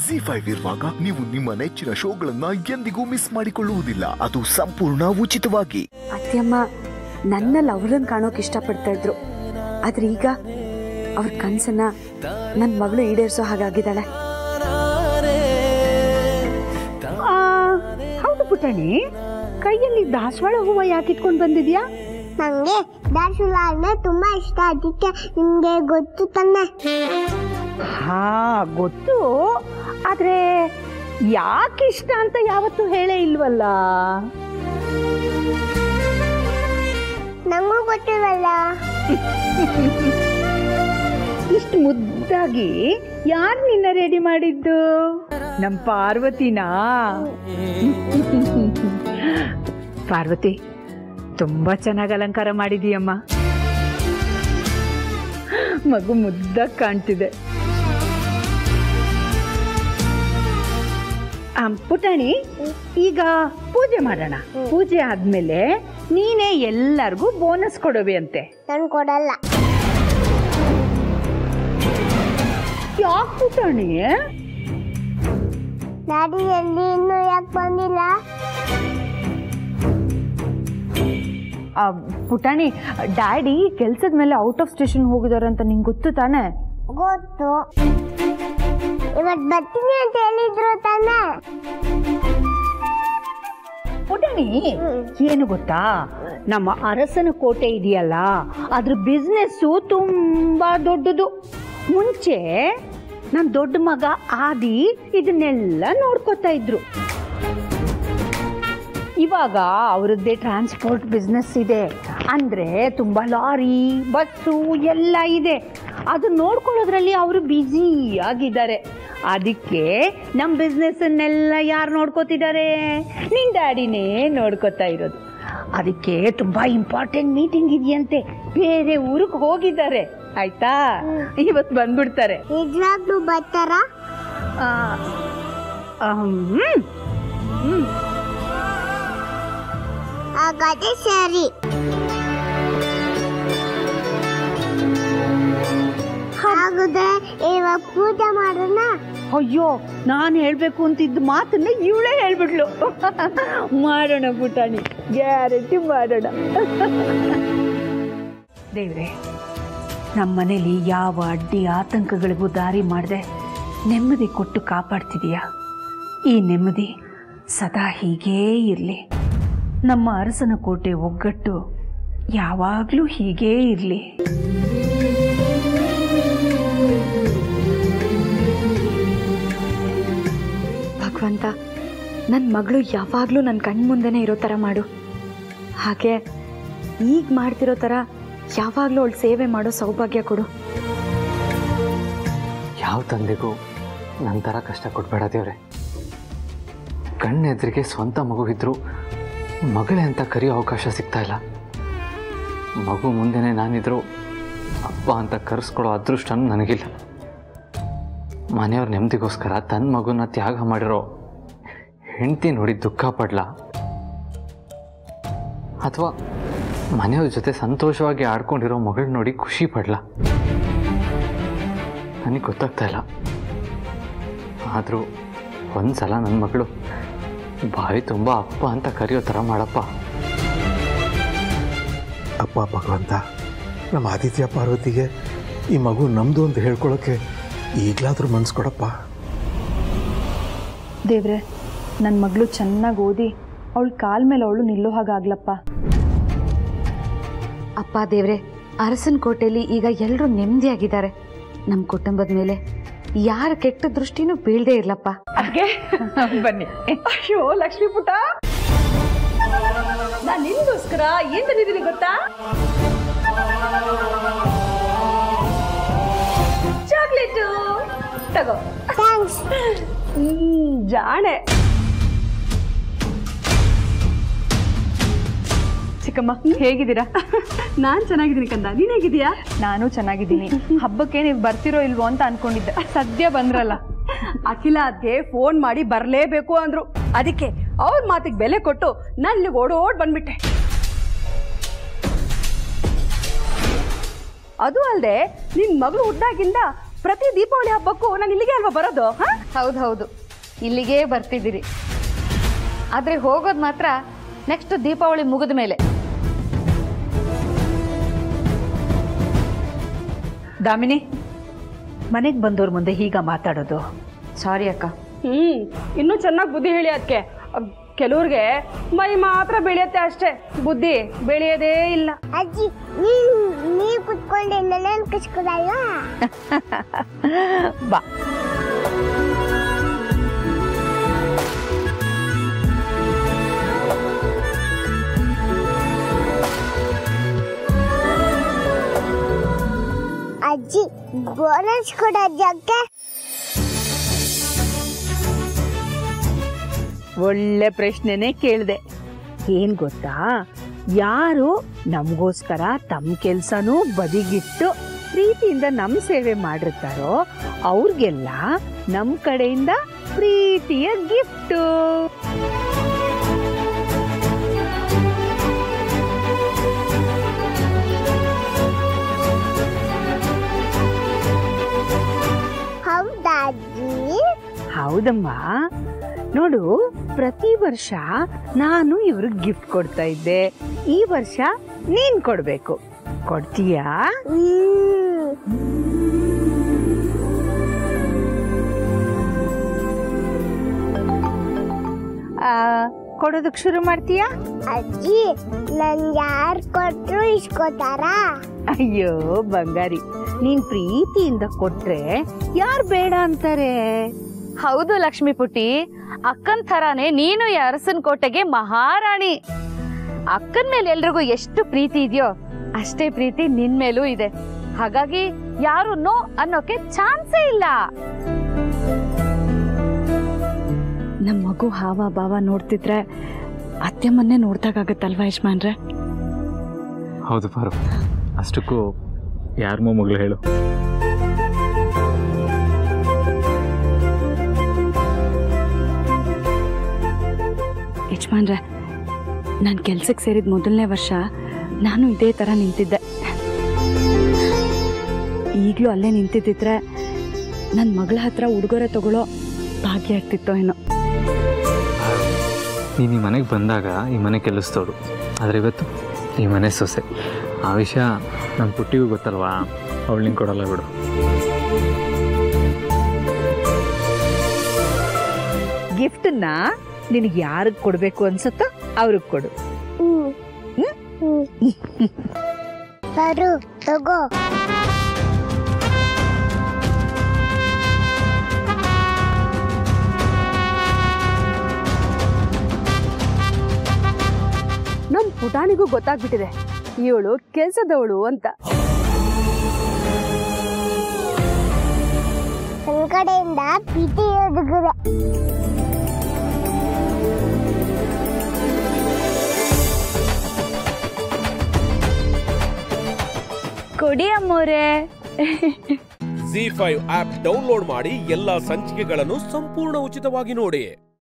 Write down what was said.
G five ಇರುವಾಗ ನೀವು ನಿಮ್ಮ ನೆಚ್ಚಿನ ಶೋಗಳನ್ನ ಎಂದಿಗೂ ಮಿಸ್ ಮಾಡಿಕೊಳ್ಳುವುದಿಲ್ಲ ಅದು ಸಂಪೂರ್ಣ ಉಚಿತವಾಗಿ ಅತ್ತೆಯಮ್ಮ ನನ್ನಲ್ಲಿ ಅವರನ್ನು ಕಾಣೋಕೆ ಇಷ್ಟಪಡ್ತಾ ಇದ್ರು ಆದ್ರೆ ಈಗ ಅವ್ರ ಕನ್ಸನ್ನ ನನ್ನ ಮಗಳು ಈಡೇರಿಸೋ ಹಾಗಾಗಿದ್ದಾಳೆ ಹೌದು ಪುಟಣಿ ಕೈಯಲ್ಲಿ ದಾಸವಾಳ ಹೂವ ಯಾಕೆ ಇಟ್ಕೊಂಡು ಬಂದಿದ್ಯಾ ನಂಗೆ ದಾರ್ಶುಲ ಅಂದ್ರೆ ತುಂಬಾ ಇಷ್ಟ ಅದಕ್ಕೆ ನಿಮ್ಗೆ ಗೊತ್ತು ತಾನೆ ಹಾ ಗೊತ್ತು ಆದ್ರೆ ಯಾಕೆ ಇಷ್ಟ ಅಂತ ಯಾವತ್ತೂ ಹೇಳೇ ಇಲ್ವಲ್ಲ ನಂಗೂ ಗೊತ್ತಿರಲ್ಲ ಇಷ್ಟು ಮುದ್ದಾಗಿ ಯಾರು ನಿನ್ನ ರೆಡಿ ಮಾಡಿದ್ದು ನಮ್ ಪಾರ್ವತಿನಾ ಪಾರ್ವತಿ ತುಂಬಾ ಚೆನ್ನಾಗಿ ಅಲಂಕಾರ ಮಾಡಿದೀಯಮ್ಮ ಮಗು ಮುದ್ದಾಗಿ ಕಾಣ್ತಿದೆ ಆ, ಪುಟಾಣಿ ಈಗ ಪೂಜೆ ಮಾಡೋಣ ಪೂಜೆ ಆದ್ಮೇಲೆ ನೀನೇ ಎಲ್ಲರಿಗೂ ಬೋನಸ್ ಕೊಡೋವೆ ಅಂತೆ ನಾನು ಕೊಡಲ್ಲ ಯಾಕೆ ಪುಟಾಣಿ ಡ್ಯಾಡಿ ಎಲ್ಲಿ ಇನ್ನೂ ಯಾಕೆ ಬಂದಿಲ್ಲ ಆ, ಪುಟಾಣಿ ಡ್ಯಾಡಿ ಕೆಲ್ಸದ ಮೇಲೆ ಔಟ್ ಆಫ್ ಸ್ಟೇಷನ್ ಹೋಗಿದ್ದಾರೆ ಅಂತ ನಿಂಗೆ ಗೊತ್ತು ತಾನೆ ಗೊತ್ತು ಇವತ್ ಬರ್ತೀನಿ ಅಂತ ಹೇಳಿದ್ರು ತಾನೆ ಪುಟಾಣಿ ಏನು ಗೊತ್ತಾ ನಮ್ಮ ಅರಸನ ಕೋಟೆ ಇದೆಯಲ್ಲ ಅದ್ರ ಬಿಸ್ನೆಸ್ಸು ತುಂಬಾ ದೊಡ್ಡದು ಮುಂಚೆ ನನ್ನ ದೊಡ್ಡ ಮಗ ಆದಿ ಇದನ್ನೆಲ್ಲ ನೋಡ್ಕೋತಾ ಇದ್ರು ಇವಾಗ ಅವರದ್ದೇ ಟ್ರಾನ್ಸ್ಪೋರ್ಟ್ ಬಿಸ್ನೆಸ್ ಇದೆ ಅಂದರೆ ತುಂಬ ಲಾರಿ ಬಸ್ಸು ಎಲ್ಲ ಇದೆ ಅದು ನೋಡ್ಕೊಳ್ಳೋದ್ರಲ್ಲಿ ಅವರು ಬ್ಯುಸಿ ಆಗಿದ್ದಾರೆ ಅದಕ್ಕೆ ನಮ್ಮ ಬಿಸ್ನೆಸ್ಸನ್ನೆಲ್ಲ ಯಾರು ನೋಡ್ಕೋತಿದ್ದಾರೆ ನಿನ್ನ ಡ್ಯಾಡಿನೇ ನೋಡ್ಕೋತಾ ಇರೋದು ಅದಕ್ಕೆ ತುಂಬ ಇಂಪಾರ್ಟೆಂಟ್ ಮೀಟಿಂಗ್ ಇದೆಯಂತೆ ಬೇರೆ ಊರಿಗೆ ಹೋಗಿದ್ದಾರೆ ಆಯ್ತಾ ಇವತ್ತು ಬಂದ್ಬಿಡ್ತಾರೆ ನಿಜವಾಗ್ಲೂ ಬರ್ತಾರಾ ಆ, ಅಹಂ, ಹ್ಮ್. ಹ್ಮ್ ಹಾಗಾದ್ರೆ ಸರಿ ಹಾಗಾದ್ರೆ ಇವಾಗ ಪೂಜೆ ಮಾಡೋಣ ಅಯ್ಯೋ ನಾನು ಹೇಳ್ಬೇಕು ಅಂತಿದ್ದ ಮಾತನ್ನ ಇವಳೇ ಹೇಳ್ಬಿಟ್ಲು ಮಾಡೋಣ ಪುಟಾಣಿ ಗ್ಯಾರಂಟಿ ಮಾಡೋಣ ದೇವ್ರೆ ನಮ್ಮ ಮನೇಲಿ ಯಾವ ಅಡ್ಡಿ ಆತಂಕಗಳಿಗೂ ದಾರಿ ಮಾಡದೆ ನೆಮ್ಮದಿ ಕೊಟ್ಟು ಕಾಪಾಡ್ತಿದೀಯ ಈ ನೆಮ್ಮದಿ ಸದಾ ಹೀಗೇ ಇರಲಿ ನಮ್ಮ ಅರಸನ ಕೋಟೆ ಒಗ್ಗಟ್ಟು ಯಾವಾಗಲೂ ಹೀಗೇ ಇರಲಿ ಭಗವಂತ ನನ್ನ ಮಗಳು ಯಾವಾಗಲೂ ನನ್ನ ಕಣ್ಮುಂದೆನೇ ಇರೋ ಥರ ಮಾಡು ಹಾಗೆ ಈಗ ಮಾಡ್ತಿರೋ ಥರ ಯಾವಾಗಲೂ ಅವಳು ಸೇವೆ ಮಾಡೋ ಸೌಭಾಗ್ಯ ಕೊಡು ಯಾವ ತಂದೆಗೂ ನನ್ನ ಥರ ಕಷ್ಟ ಕೊಡಬೇಡ ದೇವ್ರೆ ಕಣ್ಣೆದ್ರಿಗೆ ಸ್ವಂತ ಮಗು ಇದ್ರೂ ಮಗಳೇ ಅಂತ ಕರೆಯೋ ಅವಕಾಶ ಸಿಗ್ತಾ ಇಲ್ಲ ಮಗು ಮುಂದೆನೇ ನಾನಿದ್ರು ಅಪ್ಪ ಅಂತ ಕರೆಸ್ಕೊಳ್ಳೋ ಅದೃಷ್ಟ ನನಗಿಲ್ಲ ಮನೆಯವ್ರ ನೆಮ್ಮದಿಗೋಸ್ಕರ ತನ್ನ ಮಗುನ ತ್ಯಾಗ ಮಾಡಿರೋ ಹೆಂಡತಿ ನೋಡಿ ದುಃಖ ಪಡ್ಲ ಅಥವಾ ಮನೆಯವ್ರ ಜೊತೆ ಸಂತೋಷವಾಗಿ ಆಡ್ಕೊಂಡಿರೋ ಮಗಳು ನೋಡಿ ಖುಷಿ ಪಡ್ಲ ನನಗೆ ಗೊತ್ತಾಗ್ತಾ ಇಲ್ಲ ಆದರೂ ಒಂದು ಸಲ ನನ್ನ ಮಗಳು ಬಾಯಿ ತುಂಬ ಅಪ್ಪ ಅಂತ ಕರೆಯೋ ಥರ ಮಾಡಪ್ಪ ಅಪ್ಪ ಭಗವಂತ ನಮ್ಮ ಆದಿತ್ಯ ಪಾರ್ವತಿಗೆ ಈ ಮಗು ನಮ್ಮದು ಅಂತ ಹೇಳ್ಕೊಳ್ಳೋಕ್ಕೆ ಈಗಲಾದರೂ ಮನ್ಸು ಕೊಡಪ್ಪ ದೇವ್ರೆ ನನ್ನ ಮಗಳು ಚೆನ್ನಾಗಿ ಓದಿ ಅವಳ ಕಾಲ ಮೇಲೆ ಅವಳು ನಿಲ್ಲೋ ಹಾಗಾಗ್ಲಪ್ಪ ಅಪ್ಪ ದೇವ್ರೆ ಅರಸನ ಕೋಟೆಯಲ್ಲಿ ಈಗ ಎಲ್ಲರೂ ನೆಮ್ಮದಿಯಾಗಿದ್ದಾರೆ ನಮ್ಮ ಕುಟುಂಬದ ಮೇಲೆ ಯಾರ ಕೆಟ್ಟ ದೃಷ್ಟಿನೂ ಬೀಳದೇ ಇರ್ಲಪ್ಪ ಅದ್ಕೆ ಬನ್ನಿ ಅಯ್ಯೋ ಲಕ್ಷ್ಮೀ ಪುಟ ನಾನು ನಿನ್ಗೋಸ್ಕರ ಏನ್ ತಂದಿದ್ದೀನಿ ಗೊತ್ತಾ ಚಾಕ್ಲೇಟು ತಗೋ ಥ್ಯಾಂಕ್ಸ್ ಹ್ಮ್ ಜಾಣೆ ಚಿಕ್ಕಮ್ಮ ಹೇಗಿದ್ದೀರಾ ನಾನ್ ಚೆನ್ನಾಗಿದ್ದೀನಿ ಕಂದ ನೀನ್ ಹೇಗಿದ್ಯಾ ನಾನು ಚೆನ್ನಾಗಿದ್ದೀನಿ ಹಬ್ಬಕ್ಕೆ ನೀವು ಬರ್ತಿರೋ ಇಲ್ವೋ ಅಂತ ಅನ್ಕೊಂಡಿದ್ದೆ ಸದ್ಯ ಬಂದ್ರಲ್ಲ ಅಖಿಲ ಅದ್ಗೆ ಫೋನ್ ಮಾಡಿ ಬರಲೇಬೇಕು ಅಂದ್ರು ಅದಕ್ಕೆ ಅವ್ರ ಮಾತಿಗೆ ಬೆಲೆ ಕೊಟ್ಟು ನಾನು ಇಲ್ಲಿಗೆ ಓಡೋಡ್ ಬಂದ್ಬಿಟ್ಟೆ ಅದು ಅಲ್ಲದೆ ನಿನ್ ಮಗಳು ಹುಟ್ಟಾಗಿಂದ ಪ್ರತಿ ದೀಪಾವಳಿ ಹಬ್ಬಕ್ಕೂ ನಾನು ಇಲ್ಲಿಗೆ ಅಲ್ವಾ ಬರೋದು ಹಾ ಹೌದು ಹೌದು ಇಲ್ಲಿಗೇ ಬರ್ತಿದ್ದೀರಿ ಆದರೆ ಹೋಗೋದು ಮಾತ್ರ ನೆಕ್ಸ್ಟ್ ದೀಪಾವಳಿ ಮುಗಿದ ಮೇಲೆ ದಾಮಿನಿ ಮನೆಗೆ ಬಂದವ್ರ ಮುಂದೆ ಹೀಗ ಮಾತಾಡೋದು ಸಾರಿ ಅಕ್ಕ ಹ್ಮ್ ಇನ್ನೂ ಚೆನ್ನಾಗಿ ಬುದ್ಧಿ ಹೇಳಿ ಅದಕ್ಕೆ ಕೆಲವ್ರಿಗೆ ಮೈ ಮಾತ್ರ ಬೆಳೆಯುತ್ತೆ ಅಷ್ಟೇ ಬುದ್ಧಿ ಬೆಳೆಯೋದೇ ಇಲ್ಲ ಅಜ್ಜಿ ನೀನ್ ನೀವ್ ಕುತ್ಕೊಂಡೆ ನನ್ನ ಕಸ್ಕೊಡಲ್ವಾ ಬಾ ಅಜ್ಜಿ ಬೋನಸ್ ಕೊಡ ಅಜ್ಜಕ್ಕೆ ಒಳ್ಳೆ ಪ್ರಶ್ನೆನೇ ಕೇಳಿದೆ ಏನ್ ಗೊತ್ತಾ ಯಾರು ನಮಗೋಸ್ಕರ ತಮ್ಮ ಕೆಲ್ಸನೂ ಬದಿಗಿಟ್ಟು ಪ್ರೀತಿಯಿಂದ ನಮ್ ಸೇವೆ ಮಾಡಿರ್ತಾರೋ ಅವ್ರಿಗೆಲ್ಲ ನಮ್ ಕಡೆಯಿಂದ ಪ್ರೀತಿಯ ಗಿಫ್ಟು ಹೌದಾ ಅಜ್ಜಿ ಹೌದಮ್ಮ ನೋಡು ಪ್ರತಿ ವರ್ಷ ನಾನು ಇವ್ರಿಗೆ ಗಿಫ್ಟ್ ಕೊಡ್ತಾ ಇದ್ದೆ ಈ ವರ್ಷ ನೀನ್ ಕೊಡ್ಬೇಕು ಕೊಡ್ತೀಯಾ ಹ್ಮ್ ಆ, ಕೊಡೋದಕ್ ಶುರು ಮಾಡ್ತೀಯಾ ಅಜ್ಜಿ ನನ್ ಯಾರ್ ಕೊಟ್ರು ಇಸ್ಕೋತಾರಾ ಅಯ್ಯೋ ಬಂಗಾರಿ ನೀನ್ ಪ್ರೀತಿಯಿಂದ ಕೊಟ್ರೆ ಯಾರ್ ಬೇಡ ಅಂತಾರೆ ಹೌದು ಲಕ್ಷ್ಮಿ ಪುಟ್ಟಿ ಅಕ್ಕನ್ ಥರಾನೇ ನೀನು ಈ ಅರಸನ್ ಕೋಟೆಗೆ ಮಹಾರಾಣಿ ಅಕ್ಕನ್ ಮೇಲೆ ಎಲ್ರಿಗೂ ಎಷ್ಟು ಪ್ರೀತಿ ಇದೆಯೋ ಅಷ್ಟೇ ಪ್ರೀತಿ ನಿನ್ ಮೇಲೂ ಇದೆ ಹಾಗಾಗಿ ಯಾರು ನೋ ಅನ್ನೋಕೆ ಚಾನ್ಸೇ ಇಲ್ಲ ನಮ್ಮ ಮಗು ಹಾವ ಭಾವ ನೋಡ್ತಿದ್ರೆ ಅತ್ತೆಮ್ಮನ್ನೇ ನೋಡ್ದಾಗತ್ತಲ್ವಾ ಯಜಮಾನ್ರೆ ಹೌದು ಪಾರು ಅಷ್ಟಕ್ಕೂ ಯಾರ ಮಗಳು ಹೇಳು ಯಜಮಾನ್ರೆ ನಾನು ಕೆಲ್ಸಕ್ಕೆ ಸೇರಿದ ಮೊದಲನೇ ವರ್ಷ ನಾನು ಇದೇ ಥರ ನಿಂತಿದ್ದೆ ಈಗಲೂ ಅಲ್ಲೇ ನಿಂತಿದ್ದಿದ್ರೆ ನನ್ನ ಮಗಳ ಹತ್ರ ಉಡುಗೊರೆ ತಗೊಳ್ಳೋ ಭಾಗ್ಯ ಆಗ್ತಿತ್ತೋ ಏನೋ ನೀನು ಈ ಮನೆಗೆ ಬಂದಾಗ ಈ ಮನೆ ಕೆಲಸದವಳು ಆದರೆ ಇವತ್ತು ಈ ಮನೆ ಸೊಸೆ ಆ ವಿಷಯ ನಮ್ಮ ಪುಟ್ಟಿಗೂ ಗೊತ್ತಲ್ವಾ ಅವಳು ನಿಂಗೆ ಕೊಡಲ್ಲ ಬಿಡು ಗಿಫ್ಟನ್ನ ನಿನಗೆ ಯಾರಿಗೆ ಕೊಡ್ಬೇಕು ಅನ್ಸುತ್ತೋ ಅವ್ರಿಗೆ ಕೊಡು ಹ್ಮ್ ಹ್ಮ್ ಬರು ತಗೋ ನಮ್ ಪುಟಾಣಿಗೂ ಗೊತ್ತಾಗ್ಬಿಟ್ಟಿದೆ ಇವಳು ಕೆಲ್ಸದವಳು ಅಂತ ನನ್ ಕಡೆಯಿಂದ ಪ್ರೀತಿ ಹುಡುಗರ ಕೊಡಿ ಅಮ್ಮೋರೆ ಜಿ ಫೈವ್ ಆಪ್ ಡೌನ್ಲೋಡ್ ಮಾಡಿ ಎಲ್ಲಾ ಸಂಚಿಕೆಗಳನ್ನು ಸಂಪೂರ್ಣ ಉಚಿತವಾಗಿ ನೋಡಿ